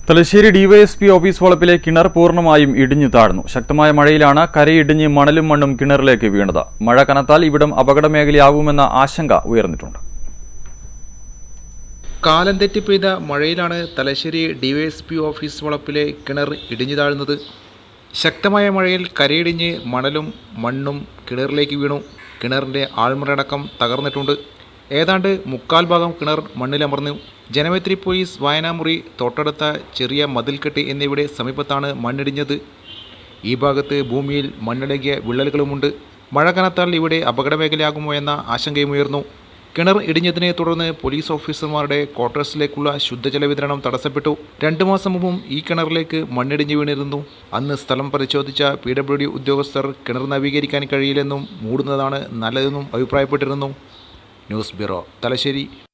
Thalassery DYSP office വളപ്പിലെ കിണർ പൂർണ്ണമായും ഇടിഞ്ഞു താഴ്ന്നു ശക്തമായ മഴയിലാണ് കരയിടിഞ്ഞ് മണലും മണ്ണും കിണറിലേക്ക് വീണത് മഴ കനത്താൽ ഇവിടം അപകട മേഖലയാകുമെന്ന ആശങ്ക ഉയർന്നിട്ടുണ്ട് കാലം തെറ്റി പെയ്ത മഴയിലാണ് തലശ്ശേരി ഡിവൈഎസ്പി ഓഫീസ് വളപ്പിലെ കിണർ ഇടിഞ്ഞു താഴ്ന്നത് ശക്തമായ മഴയിൽ കരയിടിഞ്ഞ് മണലും മണ്ണും കിണറിലേക്ക് വീണു കിണറിൻ്റെ ആൾമുറയടക്കം തകർന്നിട്ടുണ്ട് ഏതാണ്ട് മുക്കാൽ ഭാഗം കിണർ മണ്ണിലമർന്നു ജനമൈത്രി പോലീസ് വായനാമുറി തൊട്ടടുത്ത ചെറിയ മതിൽക്കെട്ട് എന്നിവയുടെ സമീപത്താണ് മണ്ണിടിഞ്ഞത് ഈ ഭാഗത്ത് ഭൂമിയിൽ മണ്ണിളകിയ വിള്ളലുകളുമുണ്ട് മഴ കനത്താൽ ഇവിടെ അപകടമേഖലയാകുമോ എന്ന ആശങ്കയുമുയർന്നു കിണർ ഇടിഞ്ഞതിനെ തുടർന്ന് പോലീസ് ഓഫീസർമാരുടെ ക്വാർട്ടേഴ്സിലേക്കുള്ള ശുദ്ധജല വിതരണം തടസ്സപ്പെട്ടു രണ്ടു മാസം മുമ്പും ഈ കിണറിലേക്ക് മണ്ണിടിഞ്ഞു വീണിരുന്നു അന്ന് സ്ഥലം പരിശോധിച്ച പി ഡബ്ല്യു ഡി ഉദ്യോഗസ്ഥർ കിണർ നവീകരിക്കാൻ കഴിയില്ലെന്നും മൂടുന്നതാണ് നല്ലതെന്നും അഭിപ്രായപ്പെട്ടിരുന്നു ന്യൂസ് ബ്യൂറോ തലശ്ശേരി